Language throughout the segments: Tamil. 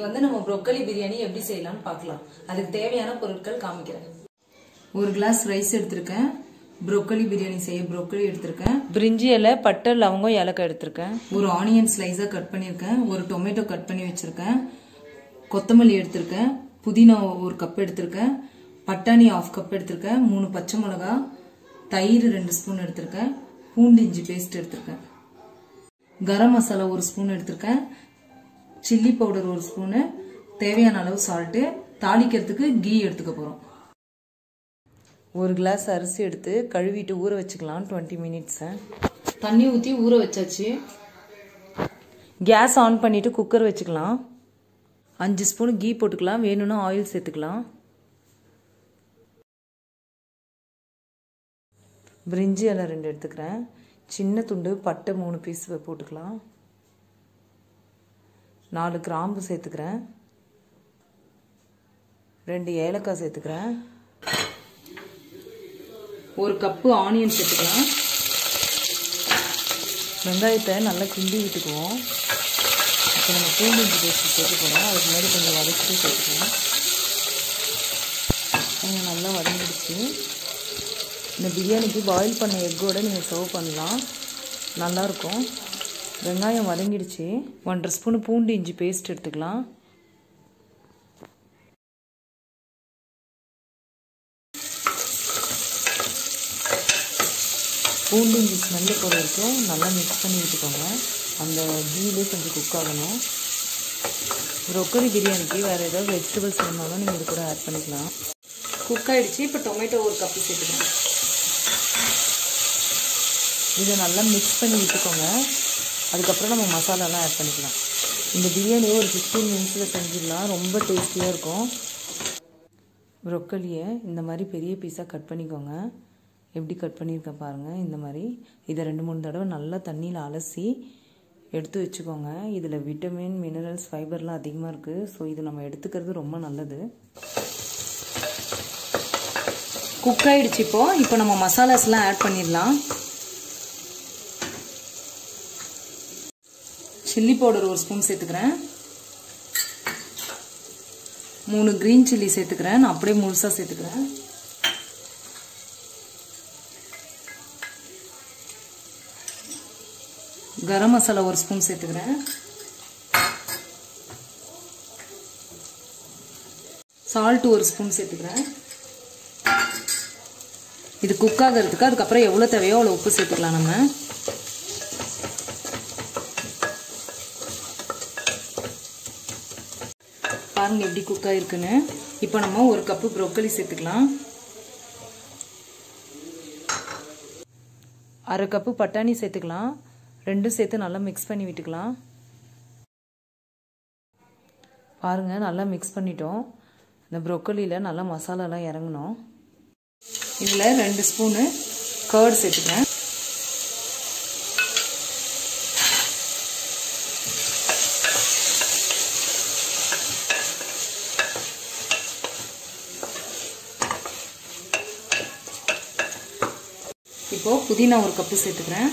வந்து நம்ம ப்ரொக்கலி பிரியாணி எப்படி செய்யலாம்னு பார்க்கலாம் அதுக்கு தேவையான பொருட்கள் காமிக்கிறேன் ஒரு கிளாஸ் ரைஸ் எடுத்திருக்கேன் ப்ரொக்கலி பிரியாணி செய்ய ப்ரொக்கலி எடுத்திருக்கேன் பிரிஞ்சி இலை பட்டை லவங்கம் ஏலக்காய் எடுத்திருக்கேன் ஒரு ஆனியன் ஸ்லைஸா கட் பண்ணியிருக்கேன் ஒரு டொமேட்டோ கட் பண்ணி வச்சிருக்கேன் கொத்தமல்லி எடுத்திருக்கேன் புதினா ஒரு கப் எடுத்திருக்கேன் பட்டாணி ஆஃப் கப் எடுத்திருக்கேன் மூணு பச்சை மிளகா தயிர் ரெண்டு ஸ்பூன் எடுத்திருக்கேன் பூண்டு இஞ்சி பேஸ்ட் எடுத்திருக்கேன் கரம் மசாலா ஒரு ஸ்பூன் எடுத்திருக்கேன் சில்லி பவுடர் ஒரு ஸ்பூனு தேவையான அளவு சால்ட்டு தாளிக்கிறதுக்கு கீ எடுத்துக்க போறோம் ஒரு கிளாஸ் அரிசி எடுத்து கழுவிட்டு ஊற வச்சுக்கலாம் டுவெண்ட்டி மினிட்ஸை தண்ணி ஊற்றி ஊற வச்சாச்சு கேஸ் ஆன் பண்ணிட்டு குக்கர் வச்சுக்கலாம் அஞ்சு ஸ்பூன் கீ போட்டுக்கலாம் வேணும்னா ஆயில் சேர்த்துக்கலாம் பிரிஞ்சி இலை ரெண்டு எடுத்துக்கிறேன் சின்ன துண்டு பட்டை மூணு பீஸ் போட்டுக்கலாம் நாலு கிராம்பு சேர்த்துக்கிறேன் ரெண்டு ஏலக்காய் சேர்த்துக்கிறேன் ஒரு கப்பு ஆனியன் சேர்த்துக்கலாம் வெங்காயத்தை நல்லா கிண்டி விட்டுக்குவோம் இப்போ நம்ம பூண்டு இஞ்சி பேஸ்ட் சேர்த்து போகிறோம் அதுக்கு முன்னாடி கொஞ்சம் வதக்கிட்டு சேர்த்துக்கலாம் கொஞ்சம் நல்லா வதங்கிடுச்சு இந்த பிரியாணிக்கு பாயில் பண்ண எக்கோட நீங்கள் சர்வ் பண்ணலாம் நல்லாயிருக்கும் வெங்காயம் வதங்கிடுச்சு ஒன்றரை ஸ்பூன் பூண்டு இஞ்சி பேஸ்ட் எடுத்துக்கலாம் பூண்டு இஞ்சி ஸ்மெல்லு போகிற வரைக்கும் நல்லா மிக்ஸ் பண்ணி விட்டுக்கோங்க அந்த கீலே கொஞ்சம் குக் ஆகணும் ப்ரொக்கலி பிரியாணிக்கு வேறு ஏதாவது வெஜிடபிள்ஸ் வேணாலும் நீங்கள் இது கூட ஆட் பண்ணிக்கலாம் குக் ஆயிடுச்சு இப்போ டொமேட்டோ ஒரு கப்பு சேர்த்துக்கலாம் இதை நல்லா மிக்ஸ் பண்ணி விட்டுக்கோங்க அதுக்கப்புறம் நம்ம மசாலாலாம் ஆட் பண்ணிக்கலாம் இந்த பிரியாணியை ஒரு ஃபிஃப்டீன் மினிட்ஸில் செஞ்சிடலாம் ரொம்ப டேஸ்டியாக இருக்கும் ப்ரொக்கலியை இந்த மாதிரி பெரிய பீஸாக கட் பண்ணிக்கோங்க எப்படி கட் பண்ணியிருக்கேன் பாருங்கள் இந்த மாதிரி இதை ரெண்டு மூணு தடவை நல்லா தண்ணியில் அலசி எடுத்து வச்சுக்கோங்க இதில் விட்டமின் மினரல்ஸ் ஃபைபர்லாம் அதிகமாக இருக்குது ஸோ இது நம்ம எடுத்துக்கிறது ரொம்ப நல்லது குக் ஆயிடுச்சு இப்போ இப்போ நம்ம மசாலாஸ்லாம் ஆட் பண்ணிடலாம் சில்லி பவுடர் ஒரு ஸ்பூன் சேர்த்துக்கிறேன் மூணு க்ரீன் சில்லி சேர்த்துக்கிறேன் நான் அப்படியே முழுசாக சேர்த்துக்கிறேன் கரம் மசாலா ஒரு ஸ்பூன் சேர்த்துக்கிறேன் சால்ட் ஒரு ஸ்பூன் சேர்த்துக்கிறேன் இது குக் ஆகிறதுக்கு அதுக்கப்புறம் எவ்வளோ தேவையோ அவ்வளோ உப்பு சேர்த்துக்கலாம் நம்ம பாருங்க எப்படி குக் ஆயிருக்குன்னு இப்போ நம்ம ஒரு கப்பு ப்ரோக்கலி சேர்த்துக்கலாம் அரை கப்பு பட்டாணி சேர்த்துக்கலாம் ரெண்டும் சேர்த்து நல்லா மிக்ஸ் பண்ணி விட்டுக்கலாம் பாருங்கள் நல்லா மிக்ஸ் பண்ணிட்டோம் இந்த ப்ரொக்கலியில் நல்லா மசாலாலாம் இறங்கணும் இதில் ரெண்டு ஸ்பூனு கர்ட் சேர்த்துக்கிறேன் இப்போ புதினா ஒரு கப்பு சேர்த்துக்கிறேன்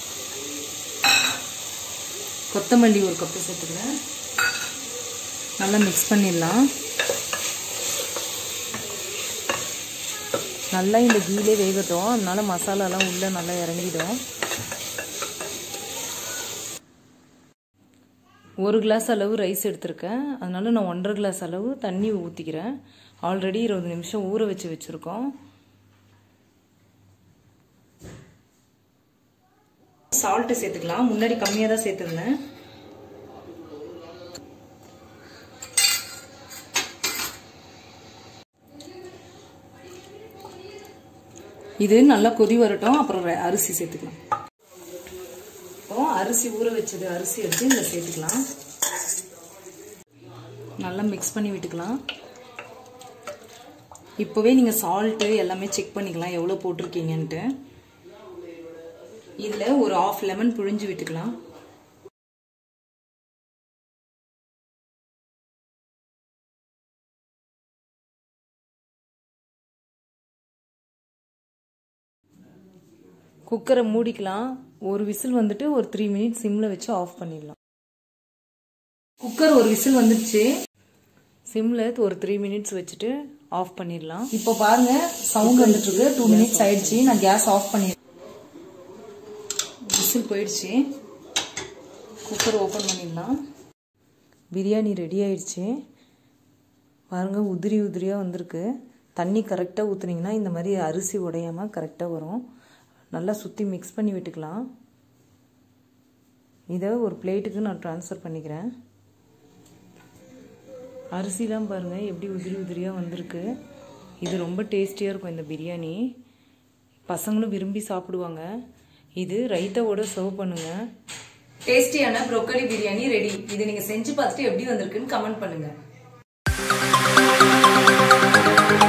கொத்தமல்லி ஒரு கப்பு சேர்த்துக்கிறேன் நல்லா மிக்ஸ் பண்ணிடலாம் நல்லா இந்த கீழே வேகட்டும் அதனால மசாலாலாம் உள்ளே நல்லா இறங்கிடும் ஒரு கிளாஸ் அளவு ரைஸ் எடுத்திருக்கேன் அதனால நான் ஒன்றரை கிளாஸ் அளவு தண்ணி ஊற்றிக்கிறேன் ஆல்ரெடி இருபது நிமிஷம் ஊற வச்சு வச்சுருக்கோம் சால்ட்டு சேர்த்துக்கலாம் முன்னாடி கம்மியாக தான் சேர்த்துருந்தேன் இது நல்லா கொதி வரட்டும் அப்புறம் அரிசி சேர்த்துக்கலாம் இப்போ அரிசி ஊற வச்சது அரிசி எடுத்து இதில் சேர்த்துக்கலாம் நல்லா மிக்ஸ் பண்ணி விட்டுக்கலாம் இப்போவே நீங்கள் சால்ட்டு எல்லாமே செக் பண்ணிக்கலாம் எவ்வளோ போட்டிருக்கீங்கன்ட்டு இதில் ஒரு ஆஃப் லெமன் புழிஞ்சு விட்டுக்கலாம் குக்கரை மூடிக்கலாம் ஒரு விசில் வந்துட்டு ஒரு த்ரீ மினிட்ஸ் சிம்மில் வச்சு ஆஃப் பண்ணிடலாம் குக்கர் ஒரு விசில் வந்துருச்சு சிம்மில் ஒரு த்ரீ மினிட்ஸ் வச்சுட்டு ஆஃப் பண்ணிடலாம் இப்போ பாருங்க சவுண்ட் வந்துட்டு இருக்கு டூ மினிட்ஸ் ஆயிடுச்சு நான் கேஸ் ஆஃப் பண்ணி விசில் போயிடுச்சு குக்கர் ஓப்பன் பண்ணிடலாம் பிரியாணி ரெடி ஆயிடுச்சு பாருங்கள் உதிரி உதிரியாக வந்திருக்கு தண்ணி கரெக்டாக ஊற்றுனீங்கன்னா இந்த மாதிரி அரிசி உடையாமல் கரெக்டாக வரும் நல்லா சுற்றி மிக்ஸ் பண்ணி விட்டுக்கலாம் இதை ஒரு பிளேட்டுக்கு நான் ட்ரான்ஸ்ஃபர் பண்ணிக்கிறேன் அரிசிலாம் பாருங்கள் எப்படி உதிரி உதிரியாக வந்திருக்கு இது ரொம்ப டேஸ்டியாக இருக்கும் இந்த பிரியாணி பசங்களும் விரும்பி சாப்பிடுவாங்க இது ரைத்தாவோட சர்வ் பண்ணுங்கள் டேஸ்டியான ப்ரோக்கலி பிரியாணி ரெடி இது நீங்க செஞ்சு பார்த்துட்டு எப்படி வந்திருக்குன்னு கமெண்ட் பண்ணுங்க